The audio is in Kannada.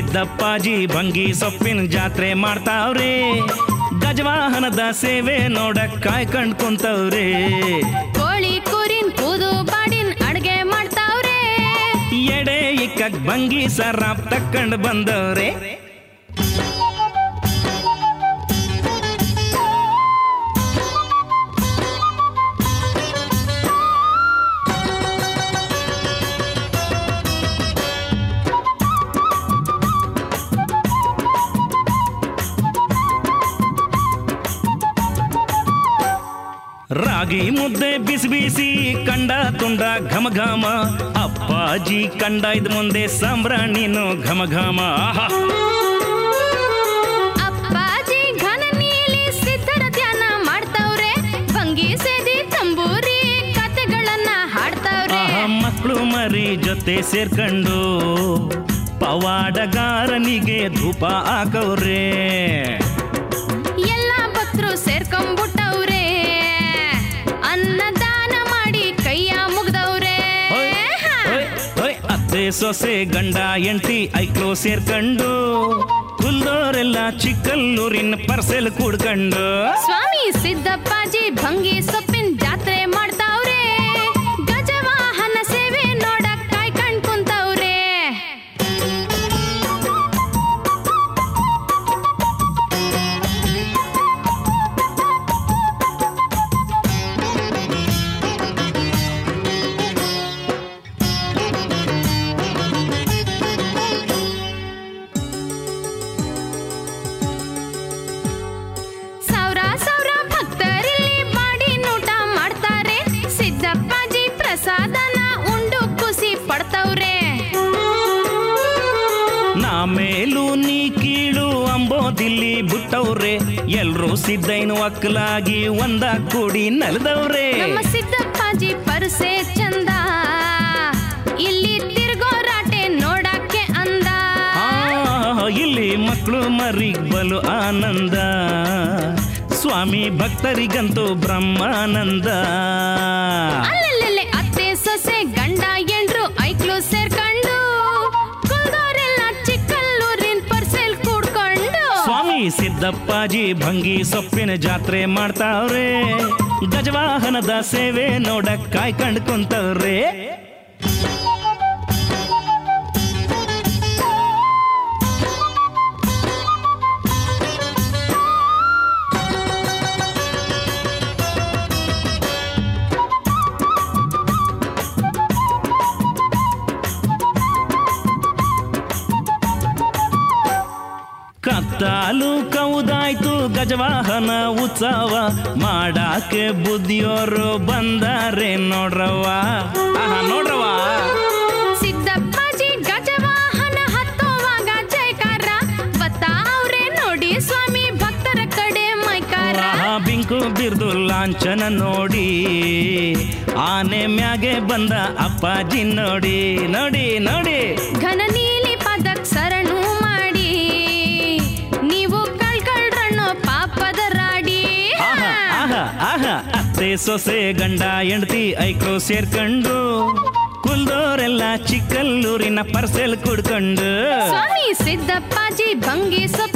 ಸಿದ್ದಪ್ಪಾಜಿ ಭಂಗಿ ಸೊಪ್ಪಿನ ಜಾತ್ರೆ ಮಾಡ್ತಾವ್ರೆ ಗಜವಾಹನದ ಸೇವೆ ನೋಡಕ್ ಕಾಯ್ಕೊಂಡ್ ಕುಂತವ್ರೆ ಕೋಳಿ ಕೂರಿನ್ ಕೂದು ಬಾಡಿನ್ ಅಡ್ಗೆ ಮಾಡ್ತಾವ್ರೆ ಎಡೆ ಇಕ್ಕಕ್ ಭಂಗಿ ಸರಾಪ್ ತಕ್ಕಂಡ್ ಬಂದವ್ರೆ ರಾಗಿ ಮುದ್ದೆ ಬಿಸಿ ಬಿಸಿ ಕಂಡ ತುಂಡ ಘಮ ಘಮ ಅಪ್ಪಾಜಿ ಕಂಡ ಇದ್ ಮುಂದೆ ಸಾಂಬ್ರಾಣಿನು ಘಮ ಘಮ ಆಹಾ ಅಪ್ಪಾಜಿ ಘನ ನೀಲಿ ಸಿದ್ಧರ ಧ್ಯಾನ ಮಾಡ್ತಾವ್ರೆ ಭಂಗಿ ಸೇದಿ ತಂಬೂರಿ ಕತೆಗಳನ್ನ ಹಾಡ್ತಾವ್ರೆ ಆಹಾ ಮಕ್ಕಳು ಮರಿ ಜೊತೆ ಸೇರ್ಕೊಂಡು ಪವಾಡಗಾರನಿಗೆ ಧೂಪ ಹಾಕವ್ರೆ ಎಲ್ಲ ಭಕ್ತರು ಸೇರ್ಕೊಂಡ್ಬಿಟ್ಟವ್ರೆ ಅನ್ನದಾನ ಮಾಡಿ ಕೈಯ ಮುಗ್ದವ್ರೆ ಹೊಯ್, ಹೊಯ್, ಹೊಯ್, ಅತ್ತೆ ಸೊಸೆ ಗಂಡ ಎಂಟಿ ಐಕ್ಳು ಸೇರ್ಕೊಂಡು ಕುಲ್ದೋರೆಲ್ಲ ಚಿಕ್ಕಲ್ಲೂರಿನ ಪರ್ಸೆಲ್ ಕೂಡ್ಕೊಂಡು ಸ್ವಾಮಿ ಸಿದ್ದಪ್ಪಾಜಿ ಭಂಗಿ ಸೊಪ್ಪಿನ ಜಾತ್ರೆ ಮಾಡ್ತಾವ್ರೆ ಗಜವಾಹನ ಸೇವೆ ನೋಡಕ್ ಕಾಯ್ಕೊಂಡ್ ಕುಂತವ್ರೆ ಸಾವಿರ ಸಾವಿರ ಭಕ್ತರಿಲ್ಲಿ ಮಾಡಿ ನೂಟ ಮಾಡ್ತಾರೆ ಸಿದ್ದಪ್ಪಾಜಿ ಪ್ರಸಾದನ ಉಂಡು ಖುಷಿ ಪಡ್ತವ್ರೆ ನಾ ಮೇಲೂ ನೀ ಕೀಳು ಅಂಬೋದಿಲ್ಲಿ ಬಿಟ್ಟವ್ರೆ ಎಲ್ರೂ ಸಿದ್ದೈನು ಅಕ್ಕಲಾಗಿ ಒಂದ ಕೂಡಿ ನಲ್ದವ್ರೆ ನಮ್ಮ ಸಿದ್ದಪ್ಪಾಜಿ ಪರ್ಸೆ ಚಂದ ಇಲ್ಲಿ ತಿರ್ಗೋರಾಟೆ ನೋಡಕ್ಕೆ ಅಂದ ಆ, ಇಲ್ಲಿ ಮಕ್ಕಳು ಮರಿಗ್ ಬಲು ಆನಂದ ಸ್ವಾಮಿ ಭಕ್ತರಿಗಂತೂ ಬ್ರಹ್ಮಾನಂದ ಅಲ್ಲಲ್ಲೇ ಅತ್ತೆ ಸೊಸೆ ಗಂಡ ಎಂಡ್ರು ಐಕ್ಳು ಸೇರ್ಕೊಂಡು ಕುಲ್ದೋರೆಲ್ಲ ಚಿಕ್ಕಲ್ಲೂರಿನ ಪರ್ಸೆಲ್ ಕೂಡ್ಕೊಂಡು ಸ್ವಾಮಿ ಸಿದ್ದಪ್ಪಾಜಿ ಭಂಗಿ ಸೊಪ್ಪಿನ ಜಾತ್ರೆ ಮಾಡ್ತಾವ್ರೆ ಗಜವಾಹನದ ಸೇವೆ ನೋಡಕ್ ಕಾಯ್ಕೊಂಡ್ ಕುಂತವ್ರೆ ಕತ್ತಾಲು ಕೌದಾಯ್ತು ಗಜವಾಹನ ಉತ್ಸವ ಮಾಡಾಕೆ ಬುದ್ಧಿಯೋರು ಬಂದಾರೆ ನೋಡ್ರವ್ವ ಆಹಾ ನೋಡ್ರವ್ವ ಸಿದ್ದಪ್ಪಾಜಿ ಗಜವಾಹನ ಹತ್ತೋವಾಗ ಜಯಕಾರ ಬತ್ತಾವ್ರೆ ನೋಡಿ ಸ್ವಾಮಿ ಭಕ್ತರ ಕಡೆ ಮೈಕಾರ ಆಹಾ ಬಿಂಕು ಬಿರ್ದು ಲಾಂಛನ ನೋಡಿ ಆನೆ ಮ್ಯಾಗೆ ಬಂದ ಅಪ್ಪಾಜಿ ನೋಡಿ ನೋಡಿ ನೋಡಿ ಘನ ನೀಲಿ ಪದಕ್ ಸರಣು ಮಾಡಿ ನೀವು ಕಳ್ಕಳ್ರಣ್ಣೋ ಪಾಪದ ರಾಡಿ ಆಹಾ ಆಹಾ ಆಹಾ ಅತ್ತೆ ಸೊಸೆ ಗಂಡ ಹೆಂಡತಿ ಐಕ್ಳು ಸೇರ್ಕೊಂಡು ಕುಲ್ದೋರೆಲ್ಲ ಚಿಕ್ಕಲ್ಲೂರಿನ ಪರ್ಸೆಲ್ ಕುಡ್ಕೊಂಡು ಸ್ವಾಮಿ ಸಿದ್ದಪ್ಪಾಜಿ ಭಂಗಿ ಸೊಪ್ಪು